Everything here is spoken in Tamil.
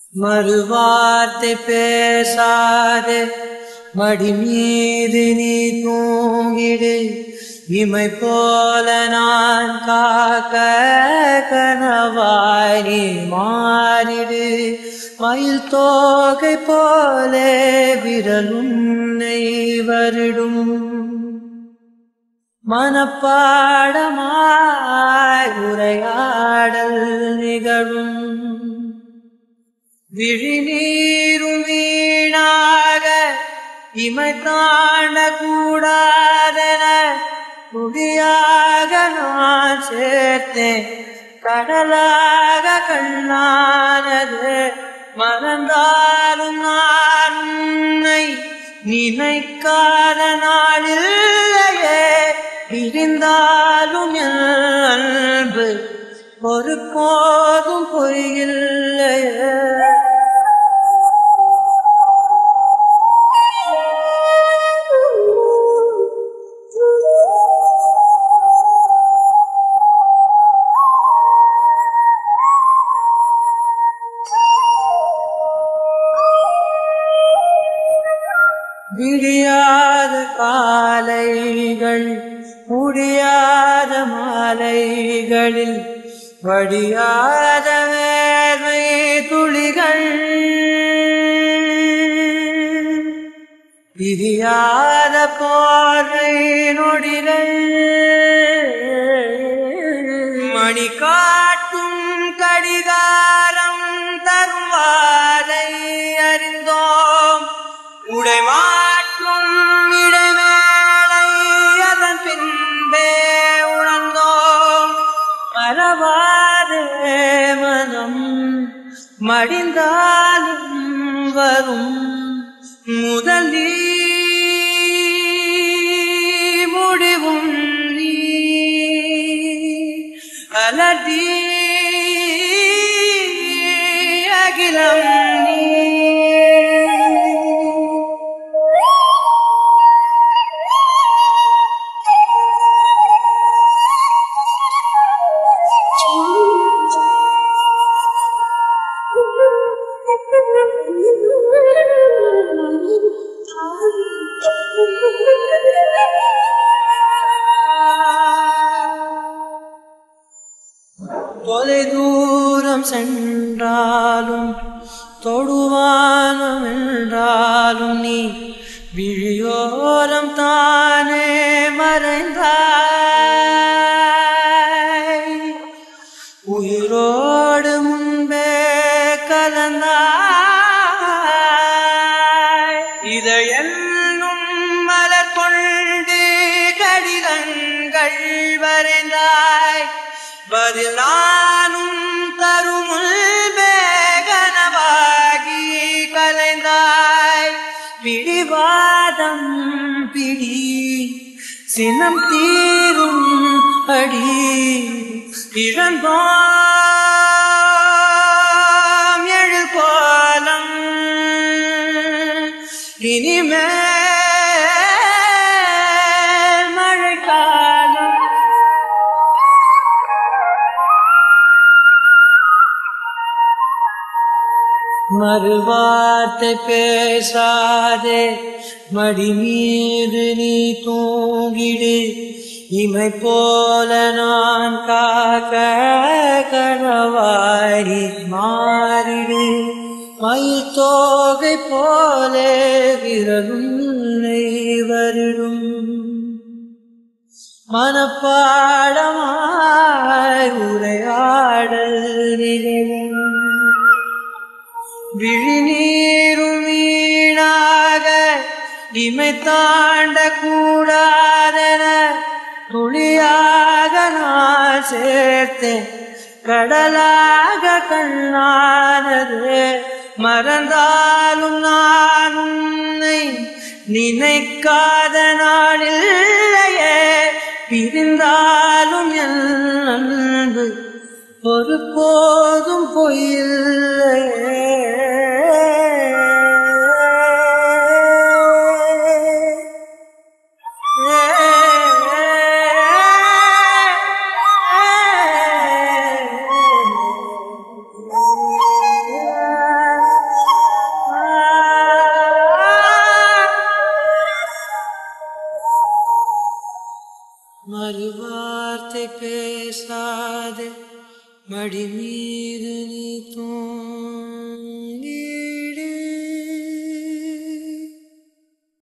மறுவார்த்தை பேசாதே மடி மீது நீ தூங்கிடு இமை போல நான் காக்க கனவாய் நீ மாறிடு மயில் தோகை போலே விரலுன்னை வருடும் மனப்பாடமாய் உரையாடல் நிகழும் விழிநீரும் வீணாக இமை தாண்ட கூடாதென குடியாக நான் சேர்த்தேன் கடலாக கண்ணானது மறந்தாலும் நான் உன்னை நினைக்காத நாளில்லையே பிரிந்தாலும் என் அன்பு ஒரு போதும் பொய்யில்லையே விடியாத காலைகள் முடியாத மாலைகளில் வடியாத வேர்வை துளிகள் பிரியாத பார்வை நொடிகள் மணி காட்டும் கடிகாரம் தருவாரை அறிந்தோம் உடை மாற்றும் இடைவேளை அதன் பின்பே உணர்ந்தோம் மறவாதே மனம் மடிந்தாலும் வரும் முதல் நீ முடிவும் நீ அலடி அகிலம் நீ தொலை தூரம் சென்றாலும் தொடுவானம் என்றாலும் நீ விழியோரம் தானே மறைந்தாய் உயிரோடு முன்பே கலந்தாய் இதை என்னும் மலர் கொண்டு கடிதங்கள் வரைந்தாய் பதில் நானும் தரும் முன்பே கனவாகி கலைந்தாய் பிடிவாதம் பிடி சினம் தீரும் அடி இழந்தோம் எழு கோலம் இனிமேல் மழைக்காலம் மறுவார்த்தை பேசாதே மடி மீது நீ தூங்கிடு இமை போல நான் காக்க கனவாரி மாறிடு மயில் தோகை போலே விரலுன்னை வருடும் மனப்பாடமாய் உரையாடல் நிகழும் விழிநீரும் வீணாக இமை தாண்ட கூடாதென துளியாக நான் சேர்த்தேன் கடலாக கண்ணானது மறந்தாலும் நான் உன்னை நினைக்காத நாளில்லையே பிரிந்தாலும் என் அன்பு ஒரு போதும் பொய்யில்லையே மறுவார்த்தை பேசாதே மடி மீது நீ தூ